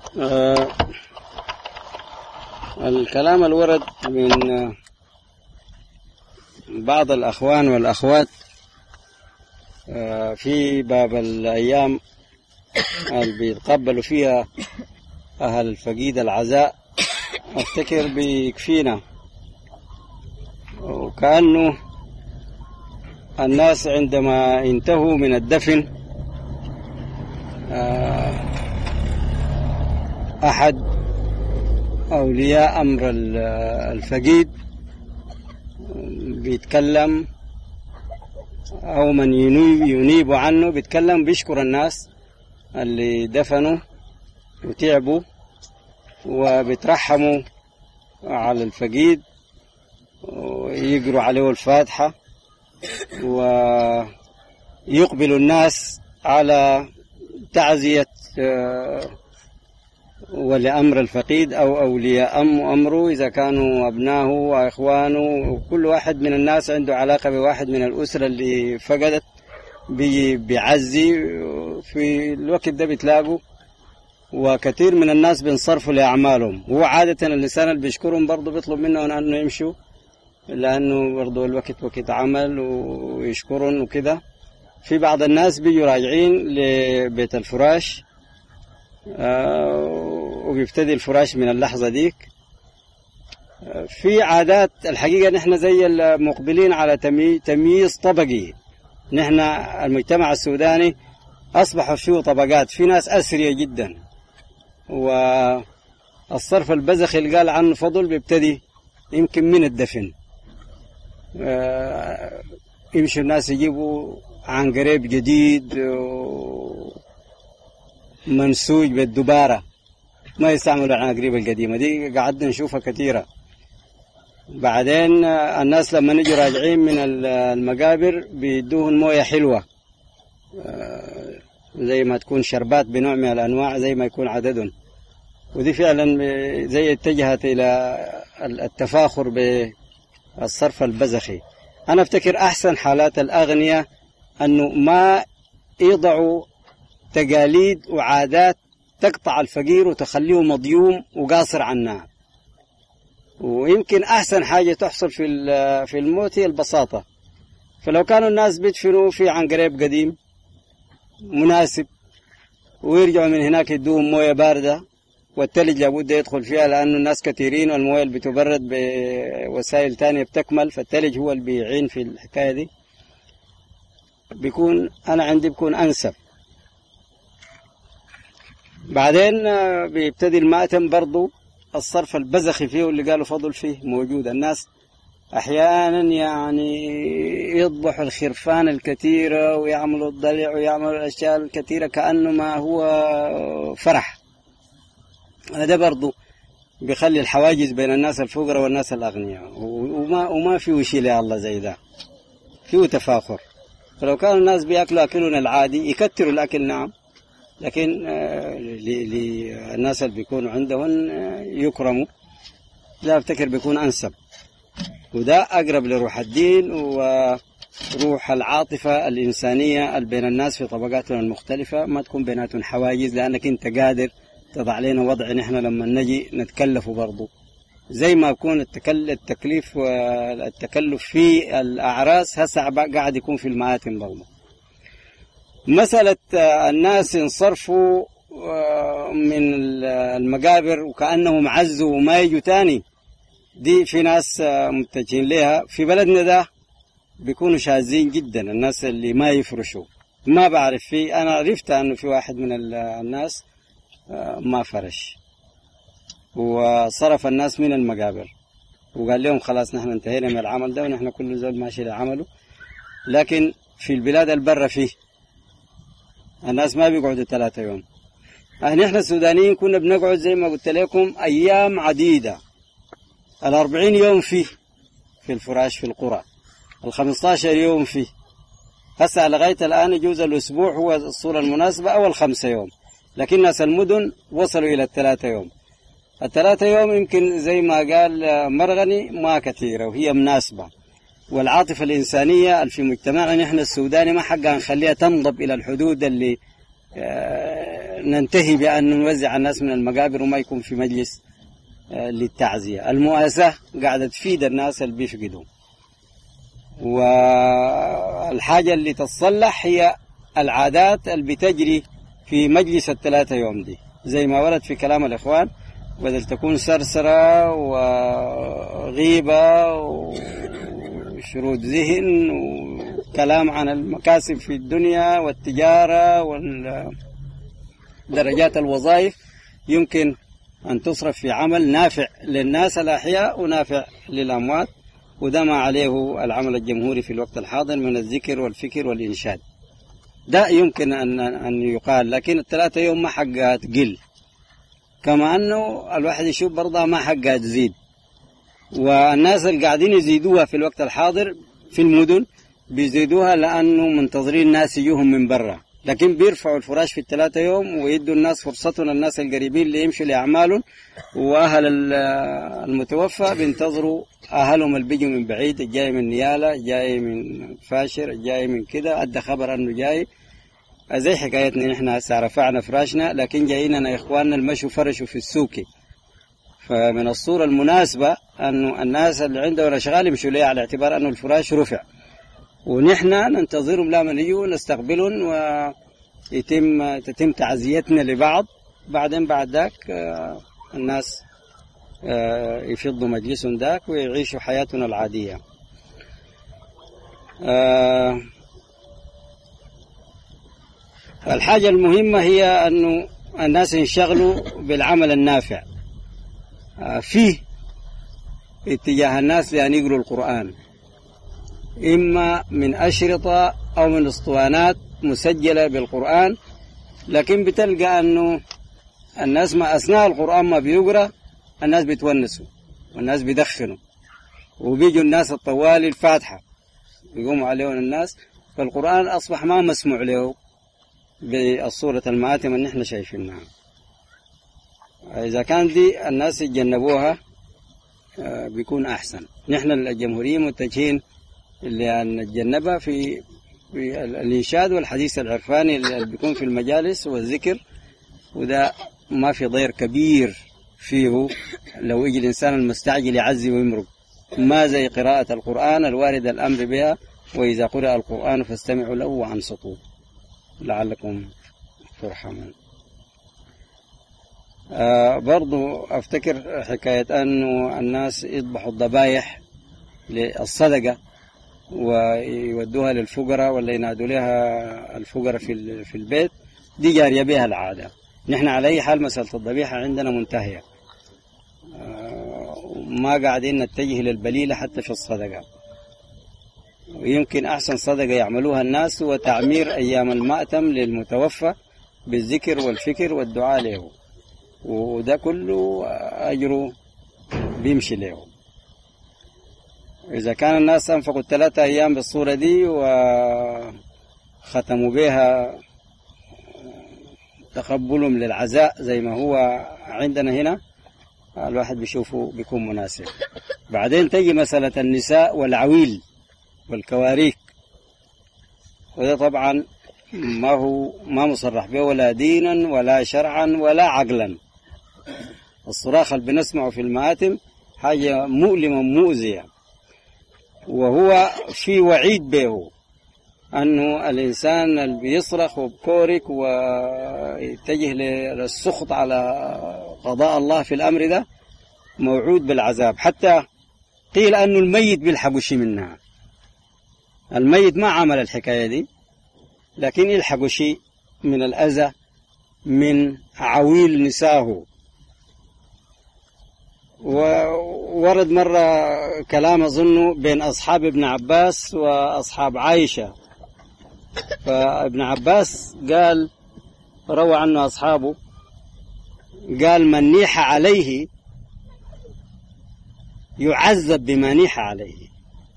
آه الكلام الورد من آه، بعض الأخوان والأخوات آه في باب الأيام اللي بيتقبلوا فيها أهل الفقيد العزاء أفتكر بيكفينا وكأنه الناس عندما انتهوا من الدفن آه، أحد أولياء أمر الفقيد بيتكلم أو من ينيب عنه بيتكلم بيشكر الناس اللي دفنوا وتعبوا وبيترحموا على الفقيد ويقروا عليه الفاتحة ويقبل الناس على تعزية آه، ولي أمر الفقيد أو أولياء أم أمره إذا كانوا أبنائه وإخوانه وكل واحد من الناس عنده علاقة بواحد من الأسرة اللي فقدت بيعزي في الوقت ده بتلاقوا وكثير من الناس بينصرفوا لأعمالهم هو عادة الإنسان اللي بيشكرهم برضه بيطلب منهم أنه يمشوا لأنه برضه الوقت وقت عمل ويشكرهم وكده في بعض الناس بيجوا راجعين لبيت الفراش آه، وبيبتدي الفراش من اللحظة ديك في عادات الحقيقة نحن زي المقبلين على تمييز طبقي نحن المجتمع السوداني أصبح فيه طبقات في ناس أسرية جدا والصرف البزخي اللي قال عنه فضل بيبتدي يمكن من الدفن آه، يمشي الناس يجيبوا عن قريب جديد منسوج بالدبارة ما يستعملوا العناقريب القديمة دي قعدنا نشوفها كثيرة بعدين الناس لما نجي راجعين من المقابر بيدوهم موية حلوة آه، زي ما تكون شربات بنوع من الأنواع زي ما يكون عددهم ودي فعلا زي اتجهت إلى التفاخر بالصرف البزخي أنا أفتكر أحسن حالات الأغنياء أنه ما يضعوا تقاليد وعادات تقطع الفقير وتخليه مضيوم وقاصر عنها ويمكن أحسن حاجة تحصل في في الموت هي البساطة فلو كانوا الناس بيدفنوا في عنقريب قديم مناسب ويرجعوا من هناك يدوهم موية باردة والثلج لابد يدخل فيها لأنه الناس كثيرين والموية اللي بتبرد بوسائل تانية بتكمل فالثلج هو اللي بيعين في الحكاية دي بيكون أنا عندي بيكون أنسب بعدين آه، بيبتدي الماتم برضو الصرف البزخي فيه اللي قالوا فضل فيه موجود الناس احيانا يعني يضبحوا الخرفان الكثيره ويعملوا الضلع ويعملوا الاشياء الكثيره كانه ما هو فرح هذا برضو بيخلي الحواجز بين الناس الفقراء والناس الاغنياء وما وما في شيء لله زي ده فيه تفاخر فلو كانوا الناس بياكلوا اكلهم العادي يكتروا الاكل نعم لكن آه، للناس اللي بيكونوا عندهم آه، يكرموا لا افتكر بيكون انسب وده اقرب لروح الدين وروح العاطفه الانسانيه بين الناس في طبقاتهم المختلفه ما تكون بيناتهم حواجز لانك انت قادر تضع لنا وضع نحن لما نجي نتكلف برضه زي ما يكون التكليف والتكلف في الاعراس هسه قاعد يكون في المآتم برضه مسألة الناس انصرفوا آه، من المقابر وكأنهم عزوا وما يجوا تاني دي في ناس آه، متجهين لها في بلدنا ده بيكونوا شاذين جدا الناس اللي ما يفرشوا ما بعرف في أنا عرفت أنه في واحد من الناس آه، ما فرش وصرف الناس من المقابر وقال لهم خلاص نحن انتهينا من العمل ده ونحن كل زول ماشي لعمله لكن في البلاد البرة فيه الناس ما بيقعدوا ثلاثة يوم يعني احنا السودانيين كنا بنقعد زي ما قلت لكم ايام عديدة الأربعين يوم فيه في الفراش في القرى الخمسطاشر يوم فيه هسه لغاية الآن يجوز الأسبوع هو الصورة المناسبة أو الخمسة يوم لكن ناس المدن وصلوا إلى الثلاثة يوم الثلاثة يوم يمكن زي ما قال مرغني ما كثيرة وهي مناسبة والعاطفة الإنسانية في مجتمعنا نحن السوداني ما حقا نخليها تنضب إلى الحدود اللي آه، ننتهي بأن نوزع الناس من المقابر وما يكون في مجلس آه، للتعزية المؤاساة قاعدة تفيد الناس اللي بيفقدوا والحاجة اللي تتصلح هي العادات اللي بتجري في مجلس الثلاثة يوم دي زي ما ورد في كلام الإخوان بدل تكون سرسرة وغيبة وشرود ذهن وكلام عن المكاسب في الدنيا والتجارة ودرجات الوظائف يمكن أن تصرف في عمل نافع للناس الأحياء ونافع للأموات وده ما عليه العمل الجمهوري في الوقت الحاضر من الذكر والفكر والإنشاد ده يمكن أن أن يقال لكن الثلاثة يوم ما حقها تقل كما أنه الواحد يشوف برضه ما حقها تزيد والناس اللي قاعدين يزيدوها في الوقت الحاضر في المدن بيزيدوها لأنه منتظرين ناس يجوهم من برا لكن بيرفعوا الفراش في الثلاثة يوم ويدوا الناس فرصتهم الناس القريبين اللي يمشوا لأعمالهم وأهل المتوفى بينتظروا أهلهم اللي بيجوا من بعيد الجاي من نيالة جاي من فاشر جاي من كده أدى خبر أنه جاي زي حكايتنا نحن هسه رفعنا فراشنا لكن جايين إخواننا المشوا فرشوا في السوق فمن الصورة المناسبة أنه الناس اللي عندهم أشغال يمشوا ليه على اعتبار أنه الفراش رفع ونحن ننتظرهم لما يجوا نستقبلهم ويتم تتم تعزيتنا لبعض بعدين بعد ذاك آه، الناس آه، يفضوا مجلسهم ذاك ويعيشوا حياتنا العادية آه، الحاجة المهمة هي أنه الناس ينشغلوا بالعمل النافع فيه اتجاه الناس لأن يقروا القرآن إما من أشرطة أو من اسطوانات مسجلة بالقرآن لكن بتلقى أنه الناس ما أثناء القرآن ما بيقرأ الناس بيتونسوا والناس بيدخنوا وبيجوا الناس الطوالي الفاتحة يقوموا عليهم الناس فالقرآن أصبح ما مسموع له بالصورة المآتم اللي احنا شايفينها إذا كان دي الناس يتجنبوها آه، بيكون أحسن نحن الجمهورية متجهين لأن نتجنبها في في الإنشاد والحديث العرفاني اللي بيكون في المجالس والذكر وده ما في ضير كبير فيه لو يجي الإنسان المستعجل يعزي ويمرق ما زي قراءة القرآن الوارد الأمر بها وإذا قرأ القرآن فاستمعوا له وأنصتوا لعلكم ترحمون آه برضو أفتكر حكاية أنه الناس يذبحوا الذبايح للصدقة ويودوها للفقراء ولا ينادوا لها الفقراء في في البيت دي جاريه بها العاده نحن على اي حال مساله الذبيحه عندنا منتهيه آه، ما قاعدين نتجه للبليله حتى في الصدقه ويمكن احسن صدقه يعملوها الناس هو تعمير ايام المأتم للمتوفى بالذكر والفكر والدعاء له وده كله اجره بيمشي له إذا كان الناس أنفقوا الثلاثة أيام بالصورة دي وختموا بها تقبلهم للعزاء زي ما هو عندنا هنا الواحد بيشوفه بيكون مناسب بعدين تجي مسألة النساء والعويل والكواريك وده طبعا ما هو ما مصرح به ولا دينا ولا شرعا ولا عقلا الصراخ اللي بنسمعه في المآتم حاجة مؤلمة مؤذية وهو في وعيد به أنه الإنسان اللي بيصرخ وبكورك ويتجه للسخط على قضاء الله في الأمر ده موعود بالعذاب حتى قيل أنه الميت بيلحقوا شيء منها الميت ما عمل الحكاية دي لكن يلحقوا شيء من الأذى من عويل نساه وورد مرة كلام أظن بين أصحاب ابن عباس وأصحاب عائشة فابن عباس قال روى عنه أصحابه قال من نيح عليه يعذب بما نيح عليه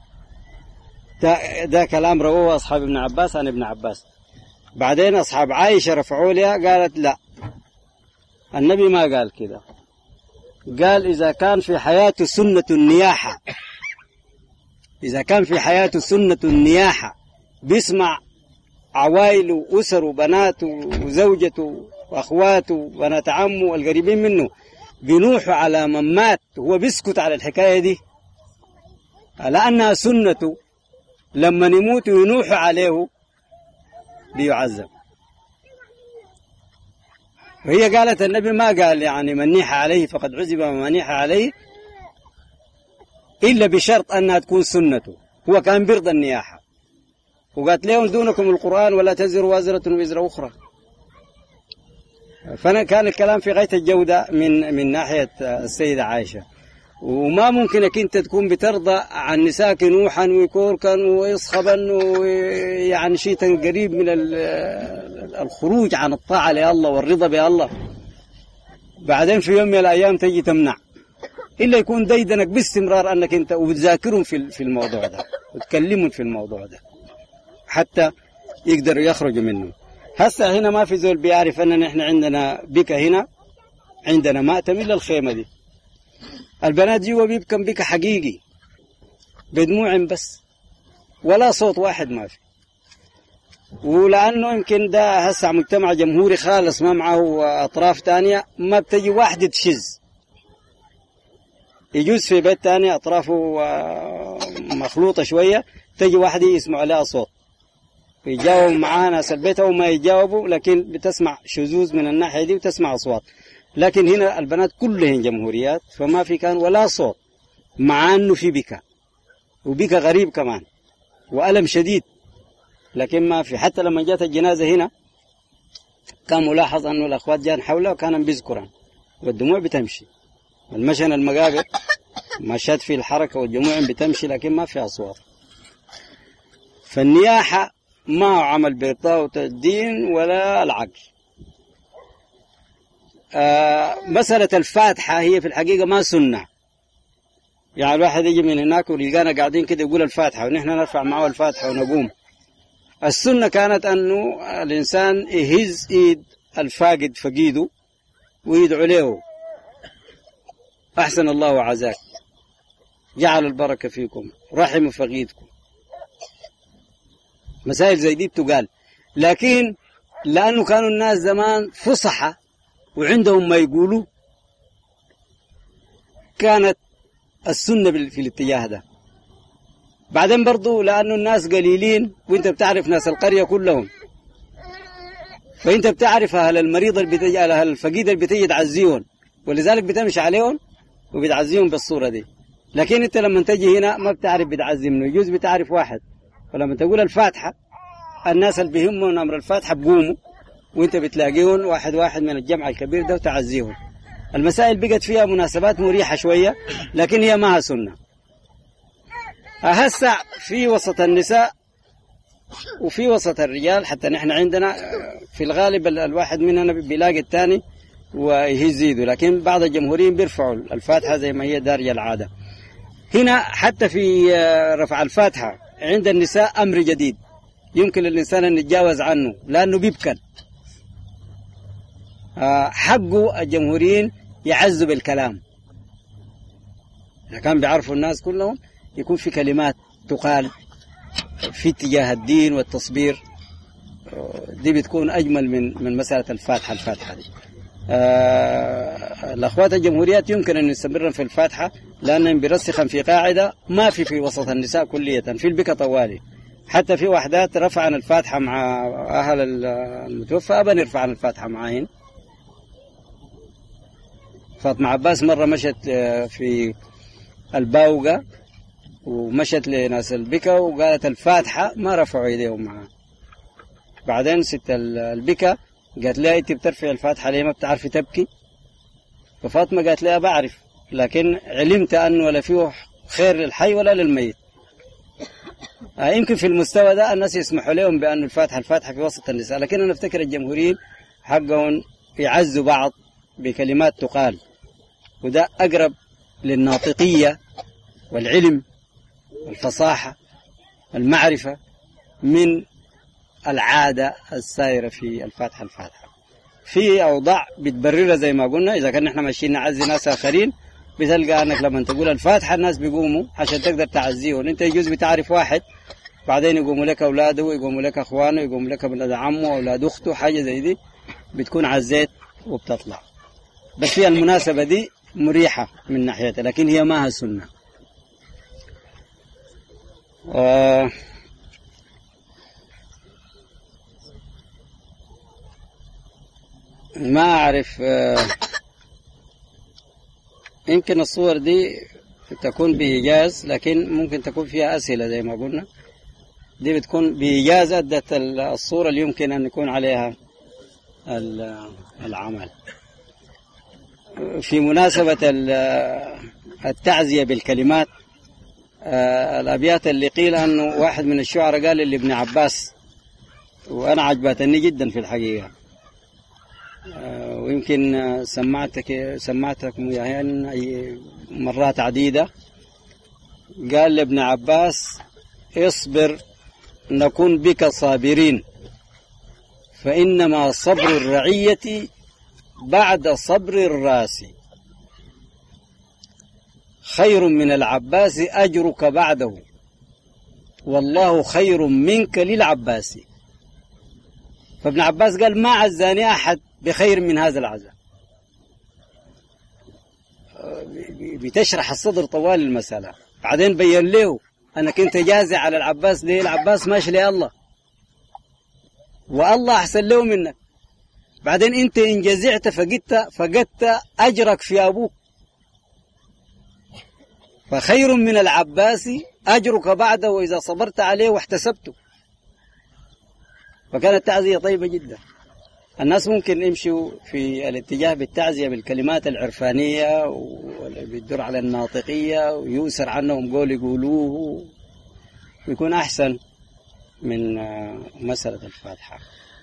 ده, ده كلام رواه أصحاب ابن عباس عن ابن عباس بعدين أصحاب عائشة رفعوا لها قالت لا النبي ما قال كده قال إذا كان في حياته سنة النياحة إذا كان في حياته سنة النياحة بيسمع عوائله وأسره وبناته وزوجته وأخواته وبنات عمه القريبين منه بينوحوا على من مات هو بيسكت على الحكاية دي على أنها سنته لما يموت ينوحوا عليه بيعذب وهي قالت النبي ما قال يعني من نيح عليه فقد عذب ومن نيح عليه إلا بشرط أنها تكون سنته هو كان بيرضى النياحة وقالت لهم دونكم القرآن ولا تزر وازرة وزر أخرى فأنا كان الكلام في غاية الجودة من من ناحية السيدة عائشة وما ممكنك انت تكون بترضى عن نساك نوحا وكوركا ويصخبا ويعني شيء قريب من الخروج عن الطاعة لله والرضا بالله بعدين في يوم من الأيام تجي تمنع إلا يكون ديدنك باستمرار أنك أنت وبتذاكرهم في في الموضوع ده وتكلمهم في الموضوع ده حتى يقدروا يخرجوا منه هسه هنا ما في زول بيعرف أننا إحنا عندنا بكى هنا عندنا مأتم إلا الخيمة دي البنات جوا بيبكم بكى حقيقي بدموع بس ولا صوت واحد ما في ولانه يمكن ده هسه مجتمع جمهوري خالص ما معه اطراف تانية ما بتجي واحدة تشز يجوز في بيت تاني اطرافه مخلوطة شوية تجي واحدة يسمع لها صوت يجاوب معاها ناس البيت او ما يجاوبوا لكن بتسمع شذوذ من الناحية دي وتسمع اصوات لكن هنا البنات كلهن جمهوريات فما في كان ولا صوت مع انه في بكاء وبكاء غريب كمان والم شديد لكن ما في حتى لما جات الجنازه هنا كان ملاحظ انه الاخوات جان حوله وكان بيذكرن والدموع بتمشي المشن المقابر مشات في الحركه والجموع بتمشي لكن ما في اصوات فالنياحه ما هو عمل بطاوة الدين ولا العقل آه مسألة الفاتحة هي في الحقيقة ما سنة يعني الواحد يجي من هناك ويلقانا قاعدين كده يقول الفاتحة ونحن نرفع معه الفاتحة ونقوم السنة كانت أنه الإنسان يهز إيد الفاقد فقيده ويدعو له أحسن الله عزاك جعل البركة فيكم رحم فقيدكم مسائل زي دي بتقال لكن لأنه كانوا الناس زمان فصحة وعندهم ما يقولوا كانت السنة في الاتجاه ده بعدين برضو لأنه الناس قليلين وانت بتعرف ناس القرية كلهم فانت بتعرف أهل المريض اللي بتجي أهل الفقيد اللي بتجي تعزيهم ولذلك بتمشي عليهم وبتعزيهم بالصورة دي لكن انت لما تجي هنا ما بتعرف بتعزي منه يجوز بتعرف واحد ولما تقول الفاتحة الناس اللي بيهمهم أمر الفاتحة بقوموا وانت بتلاقيهم واحد واحد من الجمع الكبير ده وتعزيهم المسائل بقت فيها مناسبات مريحة شوية لكن هي ما سنة هسه في وسط النساء وفي وسط الرجال حتى نحن عندنا في الغالب الواحد مننا بيلاقي الثاني ويزيدوا لكن بعض الجمهوريين بيرفعوا الفاتحة زي ما هي دارية العادة هنا حتى في رفع الفاتحة عند النساء أمر جديد يمكن للإنسان أن يتجاوز عنه لأنه بيبكن حقه الجمهوريين يعزوا بالكلام إذا كان بيعرفوا الناس كلهم يكون في كلمات تقال في اتجاه الدين والتصبير دي بتكون أجمل من من مسألة الفاتحة الفاتحة دي آه الأخوات الجمهوريات يمكن أن يستمرن في الفاتحة لأنهم برسخا في قاعدة ما في في وسط النساء كلية في البكا طوالي حتى في وحدات رفعن الفاتحة مع أهل المتوفى أبا يرفعن الفاتحة معاهن فاطمة عباس مرة مشت في الباوقة ومشت لناس البكا وقالت الفاتحة ما رفعوا ايديهم معها بعدين ست البكا قالت لها انت بترفع الفاتحة ليه ما بتعرفي تبكي ففاطمة قالت لها بعرف لكن علمت أنه ولا فيه خير للحي ولا للميت آه يمكن في المستوى ده الناس يسمحوا لهم بأن الفاتحة الفاتحة في وسط النساء لكن أنا أفتكر الجمهوريين حقهم يعزوا بعض بكلمات تقال وده أقرب للناطقية والعلم والفصاحة المعرفة من العادة السائرة في الفاتحة الفاتحة في أوضاع بتبررها زي ما قلنا إذا كان احنا ماشيين نعزي ناس آخرين بتلقى أنك لما تقول الفاتحة الناس بيقوموا عشان تقدر تعزيهم أنت يجوز بتعرف واحد بعدين يقوموا لك أولاده ويقوموا لك أخوانه ويقوموا لك أولاد عمه وأولاد أخته حاجة زي دي بتكون على الزيت وبتطلع بس في المناسبة دي مريحة من ناحيتها لكن هي ما هي سنة آه ما أعرف آه يمكن الصور دي تكون بإيجاز لكن ممكن تكون فيها أسئلة زي ما قلنا دي بتكون بإيجاز أدت الصورة اللي يمكن أن يكون عليها العمل في مناسبة التعزية بالكلمات الأبيات اللي قيل أنه واحد من الشعراء قال لابن عباس وأنا عجبتني جدا في الحقيقة ويمكن سمعتك سمعتكم يعني مرات عديدة قال لابن عباس اصبر نكون بك صابرين فإنما صبر الرعية بعد صبر الراس خير من العباس أجرك بعده والله خير منك للعباس فابن عباس قال ما عزاني أحد بخير من هذا العزاء بتشرح الصدر طوال المسألة بعدين بين له أنك أنت جازع على العباس ليه العباس ماشي لله والله أحسن له منك بعدين أنت إن جزعت فقدت فقدت أجرك في أبوك فخير من العباس أجرك بعده وإذا صبرت عليه واحتسبته فكانت تعزية طيبة جدا الناس ممكن يمشوا في الاتجاه بالتعزية بالكلمات العرفانية واللي بيدور على الناطقية ويؤسر عنهم قول يقولوه ويكون أحسن من مسألة الفاتحة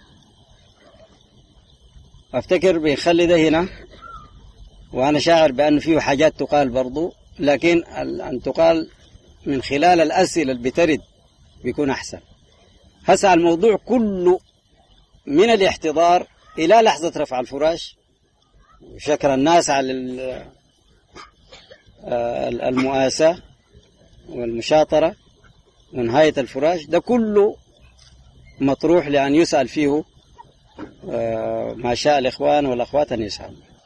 أفتكر بيخلي ده هنا وأنا شاعر بأنه فيه حاجات تقال برضو لكن أن تقال من خلال الأسئلة اللي بترد بيكون أحسن هسع الموضوع كله من الاحتضار إلى لحظة رفع الفراش شكر الناس على المؤاساة والمشاطرة ونهاية الفراش ده كله مطروح لأن يسأل فيه ما شاء الإخوان والأخوات أن يسألوا